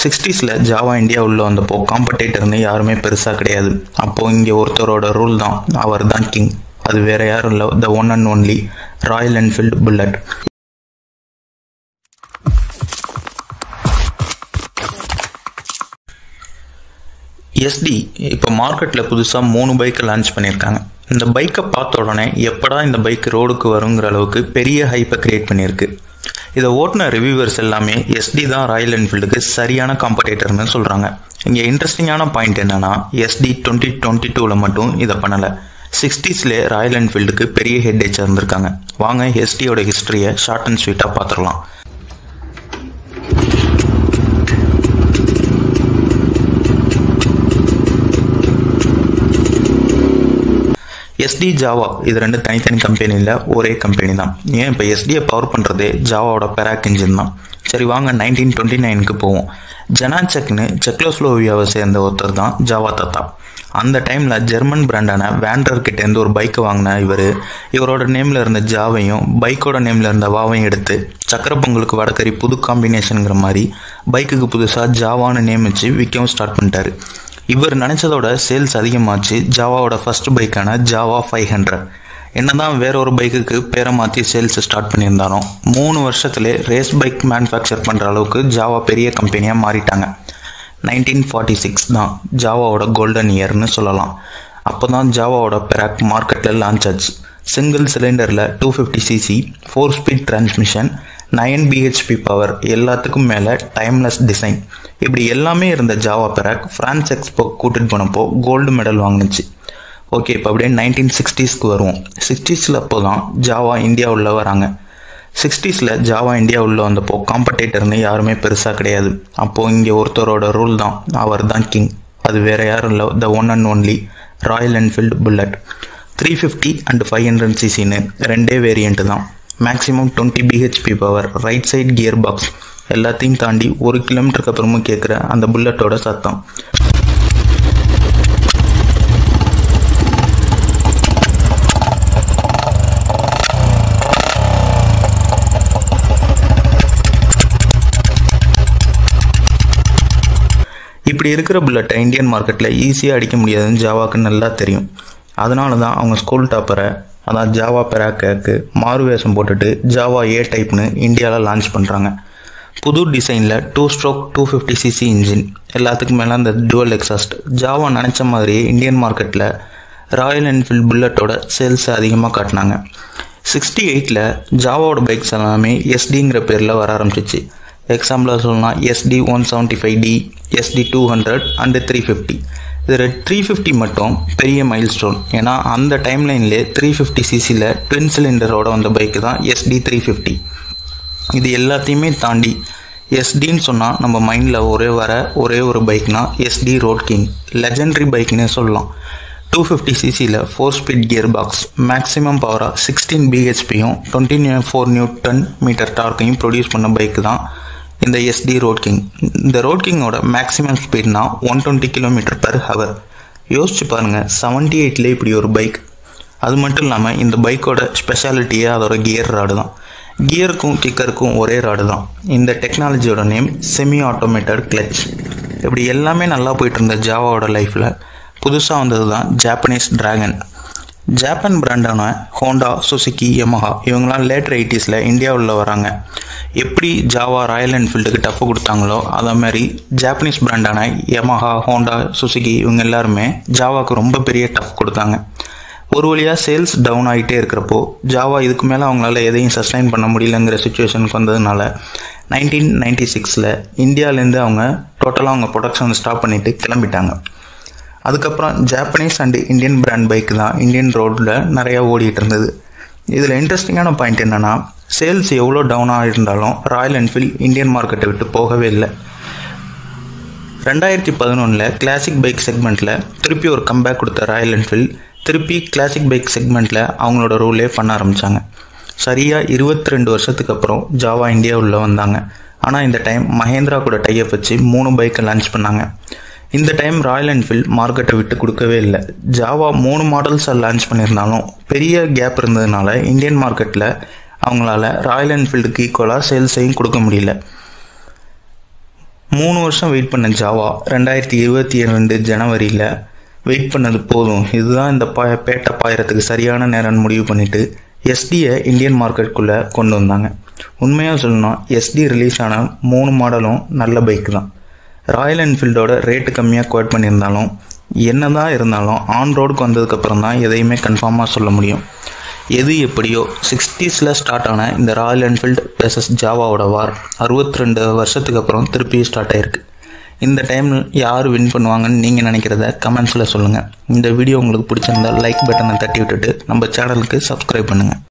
சிக்ஸ்டீஸில் Java India உள்ள வந்தப்போ காம்படேட்டர்னு யாருமே பெருசாக கிடையாது அப்போது இங்கே ஒருத்தரோட ரூல் தான் அவர் தான் கிங் அது வேற யாரும் இல்லை the one and only Royal Enfield Bullet Yezdi இப்போ மார்க்கெட்டில் புதுசாக மூணு பைக்கை லான்ச் பண்ணியிருக்காங்க இந்த பைக்கை பார்த்த உடனே எப்படா இந்த பைக் ரோடுக்கு வருங்கிற அளவுக்கு பெரிய ஹைப்பை கிரியேட் பண்ணியிருக்கு இதை ஓட்டின ரிவ்யூவர்ஸ் எல்லாமே எஸ்டி தான் ராயல் என்ஃபீல்டுக்கு சரியான காம்படேட்டர்னு சொல்கிறாங்க இங்கே இன்ட்ரெஸ்டிங்கான பாயிண்ட் என்னன்னா எஸ்டி டுவெண்ட்டி டுவெண்ட்டி டூவில் மட்டும் இதை பண்ணலை சிக்ஸ்டீஸ்லேயே ராயல் என்ஃபீல்டுக்கு பெரிய ஹெட் ஏஜ் இருந்திருக்காங்க வாங்க எஸ்டியோட ஹிஸ்ட்ரியை ஷார்ட் அண்ட் ஸ்வீட்டாக பார்த்துடலாம் எஸ்டி ஜாவா இது ரெண்டு தனித்தனி கம்பெனி இல்லை ஒரே கம்பெனி தான் ஏன் இப்போ எஸ்டியை பவர் பண்ணுறதே ஜாவாவோட பெராக் இன்ஜின் தான் சரி வாங்க நைன்டீன் டுவெண்ட்டி நைனுக்கு போவோம் ஜனாச்செக்னு செக்லோஸ்லோவியாவை சேர்ந்த ஒருத்தர் தான் ஜாவா தத்தா அந்த டைமில் ஜெர்மன் பிராண்டான வேண்டர் கிட்டேருந்து ஒரு பைக்கை வாங்கின இவர் இவரோட நேமில் இருந்த ஜாவையும் பைக்கோட நேமில் இருந்த வாவையும் எடுத்து சக்கர பொங்கலுக்கு வடக்கறி புது காம்பினேஷனுங்கிற மாதிரி பைக்குக்கு புதுசாக ஜாவான்னு நேம் வச்சு விற்கவும் ஸ்டார்ட் பண்ணிட்டாரு இவர் நினைச்சதோட சேல்ஸ் அதிகமாச்சு ஜாவாவோட ஃபர்ஸ்ட் பைக்கான ஜாவா ஃபைவ் ஹண்ட்ரட் என்னதான் வேற ஒரு பைக்குக்கு பேரை மாற்றி சேல்ஸ் ஸ்டார்ட் பண்ணியிருந்தாலும் மூணு வருஷத்துல ரேஸ் பைக் மேனுஃபேக்சர் பண்ணுற அளவுக்கு ஜாவா பெரிய கம்பெனியாக மாறிட்டாங்க நைன்டீன் ஃபார்ட்டி சிக்ஸ் தான் ஜாவாவோட கோல்டன் இயர்னு சொல்லலாம் அப்போ தான் ஜாவாவோட பெராக் மார்க்கெட்டில் லான்ச் ஆச்சு சிங்கிள் சிலிண்டரில் two fifty CC four speed transmission nine BHP power எல்லாத்துக்கும் மேலே டைம்லெஸ் டிசைன் இப்படி எல்லாமே இருந்த ஜாவா பெராக் ஃப்ரான்ஸ் எக்ஸ்போ கூட்டிட்டு போனப்போ கோல்டு மெடல் வாங்கினுச்சு ஓகே இப்போ அப்படியே நைன்டீன் சிக்ஸ்டீஸ்க்கு வருவோம் சிக்ஸ்டீஸில் அப்போ தான் ஜாவா இந்தியா உள்ள வராங்க சிக்ஸ்டீஸில் ஜாவா இந்தியா உள்ள வந்தப்போ காம்படேட்டர்னு யாருமே பெருசாக கிடையாது அப்போது இங்கே ஒருத்தரோட ரூல் தான் அவர் தான் கிங் அது வேற யாரும் இல்லை the one and only Royal Enfield Bullet three fifty and five hundred சிசின்னு ரெண்டே வேரியண்ட்டு தான் maximum twenty BHP power right side gear box எல்லாத்தையும் தாண்டி ஒரு கிலோமீட்டருக்கு அப்புறமும் கேட்குற அந்த புல்லட்டோட சத்தம் இப்படி இருக்கிற புல்லட்டை இந்தியன் மார்க்கெட்டில் ஈஸியாக அடிக்க முடியாதுன்னு ஜாவாக்கு நல்லா தெரியும் அதனால தான் அவங்க ஸ்கூல் டாப்பரை அதான் ஜாவா பெராக்கு மாறு வேஷம் போட்டுட்டு ஜாவா ஏ டைப்னு இந்தியாவில் லான்ச் பண்ணுறாங்க புது டிசைனில் two stroke two fifty CC engine எல்லாத்துக்கும் மேலே அந்த டுவல் எக்ஸாஸ்ட் ஜாவா நினச்ச மாதிரியே இந்தியன் மார்க்கெட்டில் ராயல் என்ஃபீல்ட் புல்லட்டோட சேல்ஸை அதிகமாக காட்டினாங்க சிக்ஸ்டி எயிட்டில் ஜாவாவோட பைக்ஸ் எல்லாமே எஸ்டிங்கிற பேரில் வர ஆரம்பிச்சிச்சு எக்ஸாம்பிளாக சொல்லணும்னா Yezdi one seventy five D Yezdi two hundred and three fifty இதில் த்ரீ ஃபிஃப்டி மட்டும் பெரிய மைல் ஸ்டோன் ஏன்னா அந்த டைம் லைன்லேயே த்ரீ ஃபிஃப்டி சிசியில் ட்வின் சிலிண்டரோட வந்த பைக்கு தான் எஸ்டி த்ரீ ஃபிஃப்டி இது எல்லாத்தையுமே தாண்டி எஸ்டின்னு சொன்னால் நம்ம மைண்டில் ஒரே வர ஒரே ஒரு பைக்னா எஸ்டி ரோட் கிங் லெஜெண்டரி பைக்னே சொல்லலாம் டூ ஃபிஃப்டி சிசியில் four speed gear box maximum பவராக சிக்ஸ்டீன் பிஹெச்பியும் டுவெண்ட்டி ஃபோர் நியூட்டன் மீட்டர் டார்க்கையும் ப்ரொடியூஸ் பண்ண பைக்கு தான் இந்த எஸ்டி ரோட் கிங் இந்த ரோட் கிங்கோட மேக்ஸிமம் ஸ்பீட்னா one twenty kilometre per hour யோசிச்சு பாருங்கள் செவன்ட்டி எயிட்லேயே இப்படி ஒரு பைக் அது மட்டும் இல்லாமல் இந்த பைக்கோட ஸ்பெஷாலிட்டியே அதோட கியர் ராடு தான் கியருக்கும் கிக்கருக்கும் ஒரே ராடு தான் இந்த டெக்னாலஜியோட நேம் செமி ஆட்டோமேட்டட் கிளச் இப்படி எல்லாமே நல்லா போயிட்டு இருந்த ஜாவாவோட லைஃப்பில் புதுசாக வந்தது தான் ஜாப்பனீஸ் டிராகன் ஜாப்பன் பிராண்டான ஹோண்டா சுசுக்கி யமஹா இவங்களாம் லேட்டர் எயிட்டிஸில் இந்தியாவில் வராங்க எப்படி ஜாவா ராயல் என்ஃபீல்டுக்கு டஃப் கொடுத்தாங்களோ அதே மாதிரி ஜாப்பனீஸ் பிராண்டான யமஹா ஹோண்டா சுசுகி இவங்க எல்லாருமே ஜாவாக்கு ரொம்ப பெரிய டஃப் கொடுத்தாங்க ஒரு வழியாக சேல்ஸ் டவுன் ஆகிட்டே இருக்கிறப்போ ஜாவா இதுக்கு மேலே அவங்களால எதையும் சஸ்டைன் பண்ண முடியலங்கிற சுச்சுவேஷனுக்கு வந்ததுனால நைன்டீன் நைன்டி சிக்ஸில் இந்தியாவிலேருந்து அவங்க டோட்டலாக அவங்க ப்ரொடக்ஷன் ஸ்டாப் பண்ணிவிட்டு கிளம்பிட்டாங்க அதுக்கப்புறம் Japanese and Indian brand bike தான் இந்தியன் ரோடில் நிறையா ஓடிட்டு இருந்தது இதில் இன்ட்ரெஸ்டிங்கான பாயிண்ட் என்னென்னா சேல்ஸ் எவ்வளோ டவுன் ஆகிருந்தாலும் ராயல் என்ஃபீல்ட் இந்தியன் மார்க்கெட்டை விட்டு போகவே இல்லை ரெண்டாயிரத்தி பதினொன்றில் கிளாசிக் பைக் செக்மெண்ட்டில் திருப்பி ஒரு கம்பேக் கொடுத்த ராயல் என்ஃபீல்ட் திருப்பி கிளாசிக் பைக் செக்மெண்ட்டில் அவங்களோட ரோலே பண்ண ஆரம்பித்தாங்க சரியாக இருபத்தி ரெண்டு வருஷத்துக்கு அப்புறம் ஜாவா இந்தியா உள்ள வந்தாங்க ஆனால் இந்த டைம் மஹேந்திரா கூட டைப் வச்சு மூணு பைக்கை லான்ச் பண்ணாங்க இந்த டைம் ராயல் என்ஃபீல்ட் மார்க்கெட்டை விட்டு கொடுக்கவே இல்லை ஜாவா மூணு மாடல்ஸை லான்ச் பண்ணியிருந்தாலும் பெரிய கேப் இருந்ததுனால இந்தியன் மார்க்கெட்டில் அவங்களால ராயல் என்ஃபீல்டுக்கு ஈக்குவலாக சேல்ஸையும் கொடுக்க முடியல மூணு வருஷம் வெயிட் பண்ண ஜாவா ரெண்டாயிரத்தி இருபத்தி ரெண்டு ஜனவரியில் வெயிட் பண்ணது போதும் இதுதான் இந்த பா பேட்டை பாயறதுக்கு சரியான நேரம்னு முடிவு பண்ணிட்டு எஸ்டியை இந்தியன் மார்க்கெட்டுக்குள்ளே கொண்டு வந்தாங்க உண்மையாக சொல்லணும்னா எஸ்டி ரிலீஸ் ஆன மூணு மாடலும் நல்ல பைக் தான் ராயல் என்ஃபீல்டோட ரேட்டு கம்மியாக கோட் பண்ணியிருந்தாலும் என்னதான் இருந்தாலும் ஆன் ரோடுக்கு வந்ததுக்கப்புறம் தான் எதையுமே கன்ஃபார்மாக சொல்ல முடியும் எது எப்படியோ சிக்ஸ்டீஸில் ஸ்டார்ட் ஆன இந்த ராயல் என்ஃபீல்டு வெர்சஸ் ஜாவாவோட வார் அறுபத்தி ரெண்டு வருஷத்துக்கு அப்புறம் திருப்பி ஸ்டார்ட் ஆயிருக்கு இந்த டைமில் யார் வின் பண்ணுவாங்கன்னு நீங்கள் நினைக்கிறத கமெண்ட்ஸில் சொல்லுங்கள் இந்த வீடியோ உங்களுக்கு பிடிச்சிருந்தா லைக் பட்டனை தட்டி விட்டுட்டு நம்ம சேனலுக்கு சப்ஸ்கிரைப் பண்ணுங்கள்